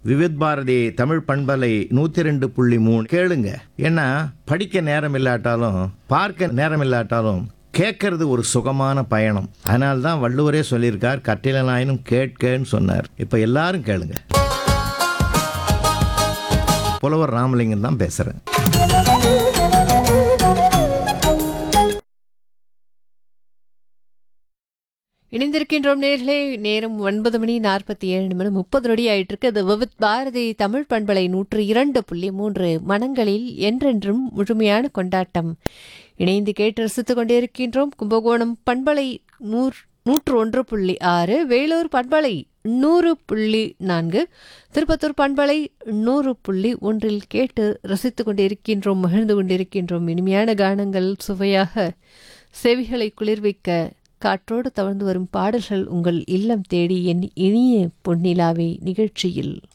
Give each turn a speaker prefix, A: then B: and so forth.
A: விவித் பாரதி தமிழ் பண்பலை நூற்றி ரெண்டு புள்ளி மூணு கேளுங்க ஏன்னா படிக்க நேரம் இல்லாட்டாலும் பார்க்க நேரம் இல்லாட்டாலும் கேட்கறது ஒரு சுகமான பயணம் அதனால தான் வள்ளுவரே சொல்லியிருக்கார் கட்டிலனாயினும் கேட்கன்னு சொன்னார் இப்போ எல்லாரும் கேளுங்க புலவர் ராமலிங்கம் தான் பேசுகிறேன்
B: இணைந்திருக்கின்றோம் நேர்களே நேரம் ஒன்பது மணி நாற்பத்தி ஏழு நிமிடம் முப்பது நொடி ஆயிட்டு இருக்கு அது விவித் பாரதி தமிழ் பண்பலை நூற்று இரண்டு புள்ளி மூன்று மனங்களில் என்றென்றும் முழுமையான கொண்டாட்டம் இணைந்து கேட்டு ரசித்துக் கொண்டிருக்கின்றோம் கும்பகோணம் பண்பலை நூற் நூற்று ஒன்று புள்ளி ஆறு வேலூர் பண்பலை நூறு புள்ளி நான்கு திருப்பத்தூர் பண்பலை நூறு புள்ளி ஒன்றில் கேட்டு ரசித்துக் கொண்டிருக்கின்றோம் மகிழ்ந்து கொண்டிருக்கின்றோம் இனிமையான கானங்கள் சுவையாக செவிகளை குளிர்விக்க காற்றோடு தவழ்ந்து வரும் பாடல்கள் உங்கள் இல்லம் தேடி என் இனிய பொன்னிலாவே நிகழ்ச்சியில்